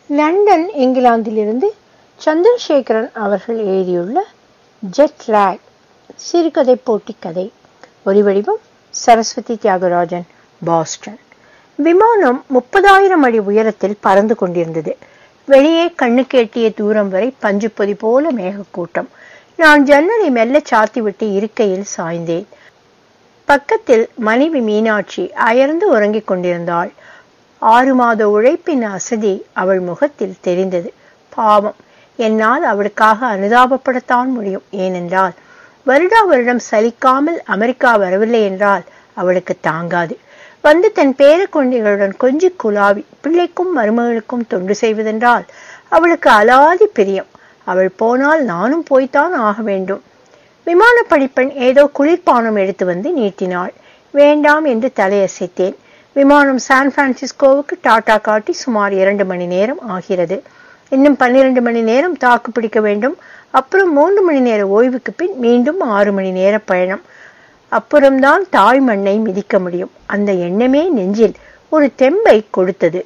London இங்கிலாந்திலிருந்து Chandrasekaran அவர்கள் எழுதியுள்ள jet lakh சிறுகதை போட்டி கதை ஒலிவடிவம் சரஸ்வதி தியாகராஜன் பாஸ்டன் விமானம் முப்பதாயிரம் அடி உயரத்தில் பறந்து கொண்டிருந்தது வெளியே கண்ணுக்கு எட்டிய தூரம் வரை பஞ்சுப்பொதி போல மேகக்கூட்டம் நான் ஜன்னலை மெல்ல சாத்திவிட்டு இருக்கையில் சாய்ந்தேன் பக்கத்தில் மனைவி மீனாட்சி அயர்ந்து உறங்கிக் கொண்டிருந்தாள் ஆறு மாத உழைப்பின் அசதி அவள் முகத்தில் தெரிந்தது பாவம் என்னால் அவளுக்காக அனுதாபப்படத்தான் முடியும் ஏனென்றால் வருடா வருடம் சலிக்காமல் அமெரிக்கா வரவில்லை என்றால் அவளுக்கு தாங்காது வந்து தன் பேர குழந்தைகளுடன் கொஞ்சி குலாவி பிள்ளைக்கும் மருமகளுக்கும் தொண்டு செய்வதென்றால் அவளுக்கு அலாதி பிரியம் அவள் போனால் நானும் போய்த்தான் ஆக வேண்டும் விமான படிப்பெண் ஏதோ குளிர்பானம் எடுத்து வந்து நீட்டினாள் வேண்டாம் என்று தலையசைத்தேன் விமானம் சான் பிரான்சிஸ்கோவுக்கு டாடா காட்டி சுமார் இரண்டு மணி நேரம் ஆகிறது இன்னும் பன்னிரண்டு மணி நேரம் தாக்கு பிடிக்க வேண்டும் அப்புறம் மூன்று மணி நேர ஓய்வுக்கு பின் மீண்டும் ஆறு மணி நேர பயணம் அப்புறம்தான் தாய் மண்ணை மிதிக்க முடியும் அந்த எண்ணமே நெஞ்சில் ஒரு தெம்பை கொடுத்தது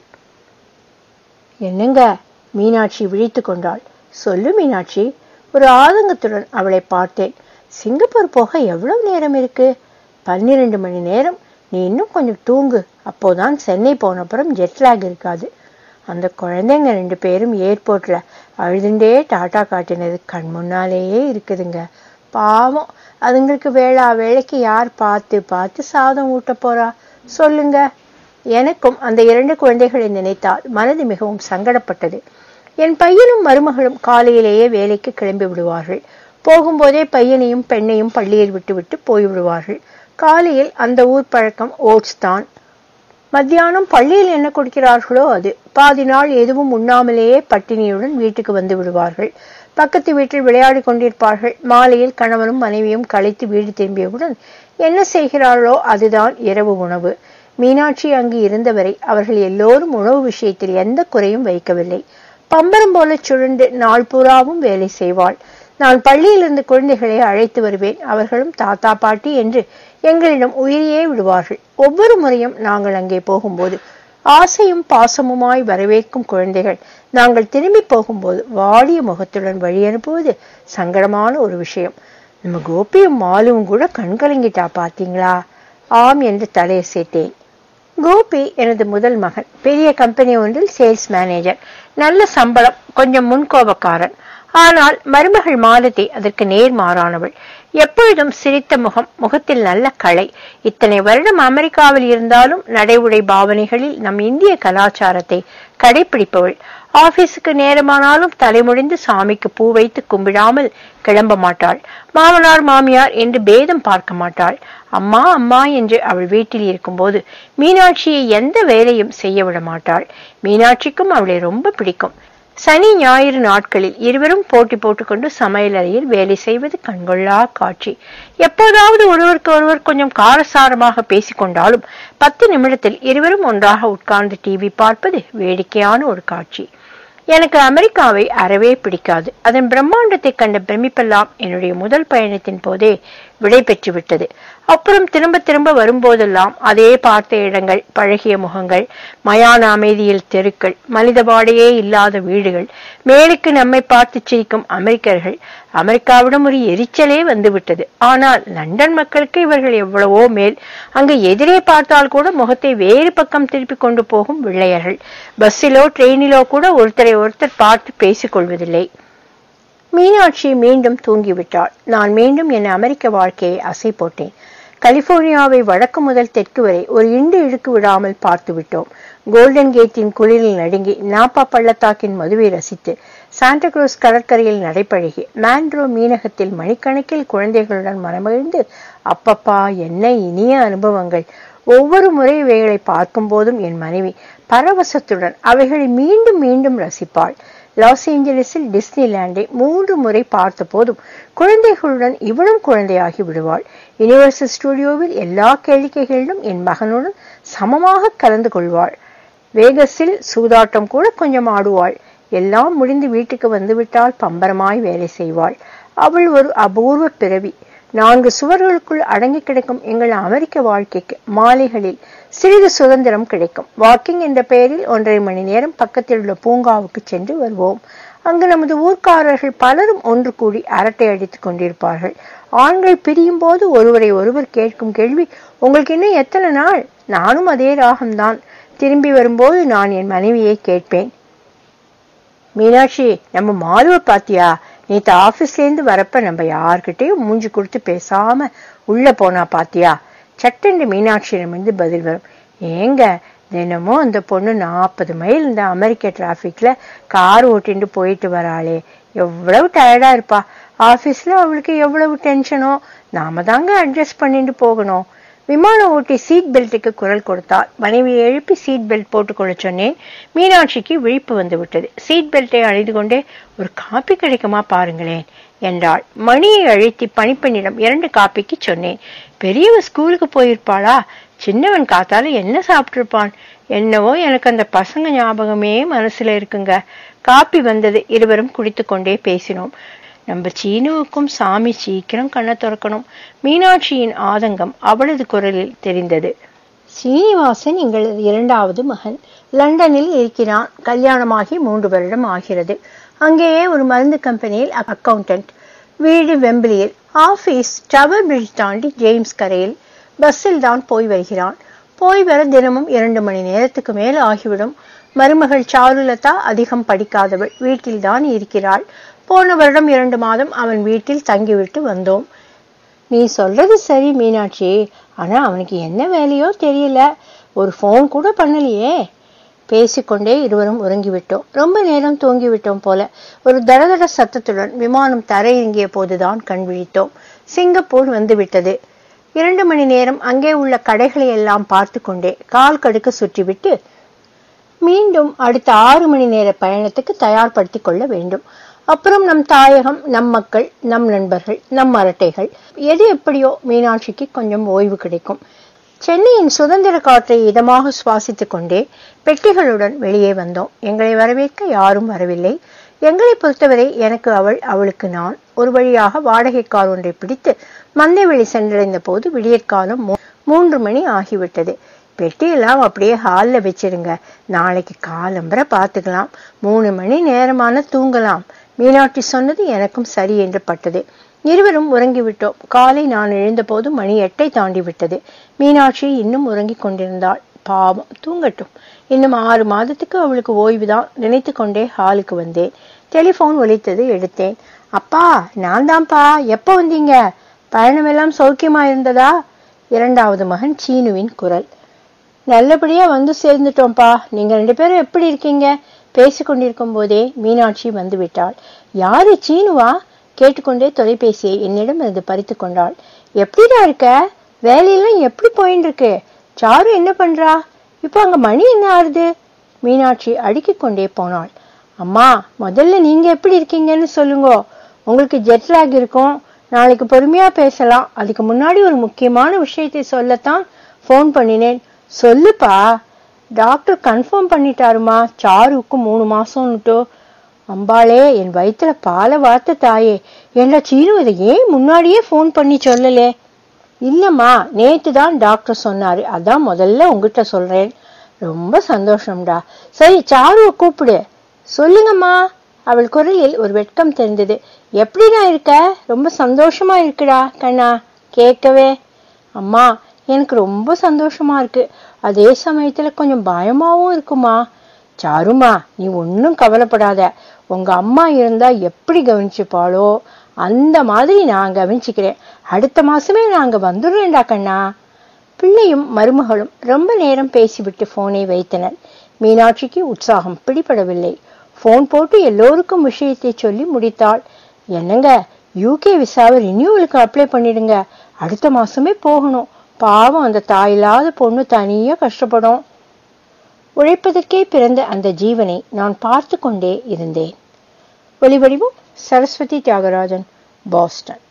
என்னங்க மீனாட்சி விழித்து கொண்டாள் சொல்லு மீனாட்சி ஒரு ஆதங்கத்துடன் அவளை பார்த்தேன் சிங்கப்பூர் போக எவ்வளவு நேரம் இருக்கு பன்னிரண்டு மணி நேரம் நீ இன்னும் கொஞ்சம் தூங்கு அப்போதான் சென்னை போனப்புறம் ஜெட்லாக் இருக்காது அந்த குழந்தைங்க ரெண்டு பேரும் ஏர்போர்ட்ல அழுதுண்டே டாட்டா காட்டினது கண் முன்னாலேயே இருக்குதுங்க பாவம் அதுங்களுக்கு வேளா வேலைக்கு யார் பார்த்து பார்த்து சாதம் ஊட்ட போறா சொல்லுங்க எனக்கும் அந்த இரண்டு குழந்தைகளை நினைத்தால் மனது மிகவும் சங்கடப்பட்டது என் பையனும் மருமகளும் காலையிலேயே வேலைக்கு கிளம்பி விடுவார்கள் போகும்போதே பையனையும் பெண்ணையும் பள்ளியில் விட்டுவிட்டு போய்விடுவார்கள் காலையில் அந்த ஊர் பழக்கம் ஓட்ஸ் தான் மத்தியானம் பள்ளியில் என்ன கொடுக்கிறார்களோ அது பாதி நாள் எதுவும் உண்ணாமலேயே பட்டினியுடன் வீட்டுக்கு வந்து விடுவார்கள் பக்கத்து வீட்டில் விளையாடி கொண்டிருப்பார்கள் மாலையில் கணவனும் மனைவியும் களைத்து வீடு திரும்பியவுடன் என்ன செய்கிறார்களோ அதுதான் இரவு உணவு மீனாட்சி அங்கு இருந்தவரை அவர்கள் எல்லோரும் உணவு விஷயத்தில் எந்த குறையும் வைக்கவில்லை பம்பரம் போல சுழண்டு நாள் பூராவும் வேலை செய்வாள் நான் பள்ளியிலிருந்து குழந்தைகளை அழைத்து வருவேன் அவர்களும் தாத்தா பாட்டி என்று எங்களிடம் உயிரியே விடுவார்கள் ஒவ்வொரு முறையும் நாங்கள் அங்கே போகும்போது ஆசையும் பாசமுமாய் வரவேற்கும் குழந்தைகள் நாங்கள் திரும்பி போகும்போது வாடிய முகத்துடன் வழி அனுப்புவது சங்கடமான ஒரு விஷயம் நம்ம கோபியும் மாலுவும் கூட கண்கலங்கிட்டா பாத்தீங்களா ஆம் என்று தலையசைத்தேன் கோபி எனது முதல் மகன் பெரிய கம்பெனி ஒன்றில் சேல்ஸ் மேனேஜர் நல்ல சம்பளம் கொஞ்சம் முன்கோபக்காரன் ஆனால் மருமகள் மாலதி அதற்கு நேர்மாறானவள் எப்பொழுதும் சிரித்த முகம் முகத்தில் நல்ல கலை இத்தனை வருடம் அமெரிக்காவில் இருந்தாலும் நடை உடை பாவனைகளில் நம் இந்திய கலாச்சாரத்தை கடைபிடிப்பவள் ஆபீஸுக்கு நேரமானாலும் தலைமுடிந்து சாமிக்கு பூ வைத்து கும்பிடாமல் கிளம்ப மாட்டாள் மாமனார் மாமியார் என்று பேதம் பார்க்க மாட்டாள் அம்மா அம்மா என்று அவள் வீட்டில் இருக்கும்போது மீனாட்சியை எந்த வேலையும் செய்ய விட மாட்டாள் மீனாட்சிக்கும் அவளை ரொம்ப பிடிக்கும் சனி ஞாயிறு நாட்களில் இருவரும் போட்டி போட்டுக்கொண்டு சமையல் அறையில் வேலை செய்வது கண்கொள்ளா காட்சி எப்போதாவது ஒருவருக்கு ஒருவர் கொஞ்சம் காரசாரமாக பேசிக்கொண்டாலும் பத்து நிமிடத்தில் இருவரும் ஒன்றாக உட்கார்ந்து டிவி பார்ப்பது வேடிக்கையான ஒரு காட்சி எனக்கு அமெரிக்காவை அறவே பிடிக்காது அதன் பிரம்மாண்டத்தை கண்ட பிரமிப்பெல்லாம் என்னுடைய முதல் பயணத்தின் போதே விடை பெற்று விட்டது அப்புறம் திரும்ப திரும்ப வரும்போதெல்லாம் அதே பார்த்த இடங்கள் பழகிய முகங்கள் மயான அமைதியில் தெருக்கள் மனித வாடையே இல்லாத வீடுகள் மேலுக்கு நம்மை பார்த்து சிரிக்கும் அமெரிக்கர்கள் அமெரிக்காவிடம் ஒரு எரிச்சலே வந்துவிட்டது ஆனால் லண்டன் மக்களுக்கு இவர்கள் எவ்வளவோ மேல் அங்கு எதிரே பார்த்தால் கூட முகத்தை வேறு பக்கம் திருப்பி கொண்டு போகும் வெள்ளையர்கள் பஸ்ஸிலோ ட்ரெயினிலோ கூட ஒருத்தரை ஒருத்தர் பார்த்து பேசிக் கொள்வதில்லை மீனாட்சி மீண்டும் தூங்கிவிட்டாள் நான் மீண்டும் என் அமெரிக்க வாழ்க்கையை அசை போட்டேன் கலிபோர்னியாவை வடக்கு முதல் தெற்கு வரை ஒரு இண்டு இழுக்கு விடாமல் பார்த்து விட்டோம் கோல்டன் கேட்டின் குளிரில் நடுங்கி நாப்பா பள்ளத்தாக்கின் மதுவை ரசித்து சாண்டக்ரூஸ் கடற்கரையில் நடைபழகி மாண்ட்ரோ மீனகத்தில் மணிக்கணக்கில் குழந்தைகளுடன் மனமகிழ்ந்து அப்பப்பா என்ன இனிய அனுபவங்கள் ஒவ்வொரு முறை இவைகளை பார்க்கும் போதும் என் மனைவி பரவசத்துடன் அவைகளை மீண்டும் மீண்டும் ரசிப்பாள் லாஸ் ஏஞ்சலிஸில் டிஸ்னிலாண்டை மூன்று முறை பார்த்த போதும் குழந்தைகளுடன் இவளும் குழந்தையாகி விடுவாள் யுனிவர்சல் ஸ்டுடியோவில் எல்லா கேளிக்கைகளிலும் என் மகனுடன் சமமாக கலந்து கொள்வாள் வேகஸில் சூதாட்டம் கூட கொஞ்சம் ஆடுவாள் எல்லாம் முடிந்து வீட்டுக்கு வந்துவிட்டால் பம்பரமாய் வேலை செய்வாள் அவள் ஒரு அபூர்வ பிறவி நான்கு சுவர்களுக்குள் அடங்கி கிடக்கும் எங்கள் அமெரிக்க வாழ்க்கைக்கு மாலைகளில் சிறிது சுதந்திரம் கிடைக்கும் வாக்கிங் என்ற பெயரில் ஒன்றரை மணி நேரம் பக்கத்தில் உள்ள பூங்காவுக்கு சென்று வருவோம் அங்கு நமது ஊர்க்காரர்கள் பலரும் ஒன்று கூடி அரட்டை அடித்துக் கொண்டிருப்பார்கள் ஆண்கள் பிரியும் போது ஒருவரை ஒருவர் கேட்கும் கேள்வி உங்களுக்கு இன்னும் எத்தனை நாள் நானும் அதே ராகம்தான் திரும்பி வரும்போது நான் என் மனைவியை கேட்பேன் மீனாட்சி நம்ம மாலுவ பாத்தியா நேத்து ஆபீஸ்ல இருந்து வரப்ப நம்ம யார்கிட்டயும் மூஞ்சி கொடுத்து பேசாம உள்ள போனா பாத்தியா சட்டென்று மீனாட்சியிடமிருந்து பதில் வரும் ஏங்க தினமும் அந்த பொண்ணு நாற்பது மைல் இந்த அமெரிக்க டிராஃபிக்ல கார் ஓட்டிட்டு போயிட்டு வராளே எவ்வளவு டயர்டா இருப்பா ஆபீஸ்ல அவளுக்கு எவ்வளவு டென்ஷனோ நாம தாங்க அட்ஜஸ்ட் பண்ணிட்டு போகணும் விமான ஓட்டி சீட் பெல்ட்டுக்கு குரல் கொடுத்தாள் மனைவியை எழுப்பி சீட் பெல்ட் போட்டுக்கொள்ள சொன்னேன் மீனாட்சிக்கு விழிப்பு வந்து விட்டது சீட் பெல்ட்டை அணிந்து கொண்டே ஒரு காப்பி கிடைக்குமா பாருங்களேன் என்றாள் மணியை அழுத்தி பணிப்பெண்ணிடம் இரண்டு காப்பிக்கு சொன்னேன் பெரியவ ஸ்கூலுக்கு போயிருப்பாளா சின்னவன் காத்தால என்ன சாப்பிட்டிருப்பான் என்னவோ எனக்கு அந்த பசங்க ஞாபகமே மனசுல இருக்குங்க காப்பி வந்தது இருவரும் குடித்துக்கொண்டே பேசினோம் நம்ம சீனுவுக்கும் சாமி சீக்கிரம் கண்ணை திறக்கணும் மீனாட்சியின் ஆதங்கம் அவளது குரலில் தெரிந்தது சீனிவாசன் எங்களது இரண்டாவது மகன் லண்டனில் இருக்கிறான் கல்யாணமாகி மூன்று வருடம் ஆகிறது அங்கேயே ஒரு மருந்து கம்பெனியில் அக்கவுண்டன்ட் வீடு வெம்பிலியில் ஆபீஸ் டவர் பிரிட்ஜ் தாண்டி ஜேம்ஸ் கரையில் பஸ்ஸில் தான் போய் வருகிறான் போய் வர தினமும் இரண்டு மணி நேரத்துக்கு மேல் ஆகிவிடும் மருமகள் சாருலதா அதிகம் படிக்காதவள் வீட்டில் தான் இருக்கிறாள் போன வருடம் இரண்டு மாதம் அவன் வீட்டில் தங்கிவிட்டு வந்தோம் நீ சொல்றது சரி மீனாட்சி ஆனா அவனுக்கு என்ன வேலையோ தெரியல ஒரு ஃபோன் கூட பண்ணலையே பேசிக்கொண்டே இருவரும் உறங்கிவிட்டோம் ரொம்ப நேரம் தூங்கிவிட்டோம் போல ஒரு தடதட சத்தத்துடன் விமானம் தரையிறங்கிய போதுதான் கண் விழித்தோம் சிங்கப்பூர் வந்துவிட்டது இரண்டு மணி நேரம் அங்கே உள்ள கடைகளை எல்லாம் பார்த்து கொண்டே கால் கடுக்க சுற்றிவிட்டு மீண்டும் அடுத்த ஆறு மணி நேர பயணத்துக்கு தயார்படுத்திக் கொள்ள வேண்டும் அப்புறம் நம் தாயகம் நம் மக்கள் நம் நண்பர்கள் நம் அரட்டைகள் எது எப்படியோ மீனாட்சிக்கு கொஞ்சம் ஓய்வு கிடைக்கும் சென்னையின் சுதந்திர காற்றை இதமாக சுவாசித்துக் கொண்டே பெட்டிகளுடன் வெளியே வந்தோம் எங்களை வரவேற்க யாரும் வரவில்லை எங்களை பொறுத்தவரை எனக்கு அவள் அவளுக்கு நான் ஒரு வழியாக வாடகை கார் ஒன்றை பிடித்து மந்தைவெளி சென்றடைந்த போது விடியற்காலம் மூன்று மணி ஆகிவிட்டது பெட்டியெல்லாம் அப்படியே ஹாலில் வச்சிருங்க நாளைக்கு காலம்பரை பார்த்துக்கலாம் மூணு மணி நேரமான தூங்கலாம் மீனாட்சி சொன்னது எனக்கும் சரி என்று பட்டது இருவரும் உறங்கிவிட்டோம் காலை நான் எழுந்தபோது மணி எட்டை தாண்டி விட்டது மீனாட்சி இன்னும் உறங்கிக் கொண்டிருந்தாள் பாவம் தூங்கட்டும் இன்னும் ஆறு மாதத்துக்கு அவளுக்கு ஓய்வுதான் நினைத்து கொண்டே ஹாலுக்கு வந்தேன் டெலிபோன் ஒலித்தது எடுத்தேன் அப்பா நான் தான்ப்பா எப்போ வந்தீங்க பயணமெல்லாம் சௌக்கியமா இருந்ததா இரண்டாவது மகன் சீனுவின் குரல் நல்லபடியா வந்து சேர்ந்துட்டோம்ப்பா நீங்க ரெண்டு பேரும் எப்படி இருக்கீங்க பேசிக்கொண்டிருக்கும் போதே மீனாட்சி வந்து விட்டாள் யாரு சீனுவா கேட்டுக்கொண்டே தொலைபேசியை என்னிடம் இருந்து பறித்து கொண்டாள் எப்படிடா இருக்க வேலையெல்லாம் எப்படி போயின்னு இருக்கு சாரு என்ன பண்றா இப்போ அங்க மணி என்ன ஆறுது மீனாட்சி அடுக்கிக் கொண்டே போனாள் அம்மா முதல்ல நீங்க எப்படி இருக்கீங்கன்னு சொல்லுங்க உங்களுக்கு ஜெட் லேக் இருக்கும் நாளைக்கு பொறுமையா பேசலாம் அதுக்கு முன்னாடி ஒரு முக்கியமான விஷயத்தை சொல்லத்தான் ஃபோன் பண்ணினேன் சொல்லுப்பா டாக்டர் கன்ஃபார்ம் பண்ணிட்டாருமா சாருக்கு மூணு மாசம்னுட்டு அம்பாளே என் வயிற்றுல பாலை வார்த்த தாயே என்ன சீனு இதை ஏன் முன்னாடியே ஃபோன் பண்ணி சொல்லலே இல்லம்மா நேத்து தான் டாக்டர் சொன்னாரு அதான் முதல்ல உங்ககிட்ட சொல்றேன் ரொம்ப சந்தோஷம்டா சரி சாருவை கூப்பிடு சொல்லுங்கம்மா அவள் குரலில் ஒரு வெட்கம் தெரிந்தது எப்படிடா இருக்க ரொம்ப சந்தோஷமா இருக்குடா கண்ணா கேட்கவே அம்மா எனக்கு ரொம்ப சந்தோஷமா இருக்கு அதே சமயத்துல கொஞ்சம் பயமாவும் இருக்குமா சாருமா நீ ஒன்னும் கவலைப்படாத உங்க அம்மா இருந்தா எப்படி கவனிச்சுப்பாளோ அந்த மாதிரி நான் கவனிச்சுக்கிறேன் அடுத்த மாசமே நாங்க வந்துடுறேன்டா கண்ணா பிள்ளையும் மருமகளும் ரொம்ப நேரம் பேசிவிட்டு போனை வைத்தனர் மீனாட்சிக்கு உற்சாகம் பிடிபடவில்லை போன் போட்டு எல்லோருக்கும் விஷயத்தை சொல்லி முடித்தாள் என்னங்க யூகே விசாவை ரினியூவலுக்கு அப்ளை பண்ணிடுங்க அடுத்த மாசமே போகணும் பாவம் அந்த தாயில்லாத பொண்ணு தனியா கஷ்டப்படும் உழைப்பதற்கே பிறந்த அந்த ஜீவனை நான் பார்த்து கொண்டே இருந்தேன் ஒலிவடிவும் சரஸ்வதி தியாகராஜன் பாஸ்டன்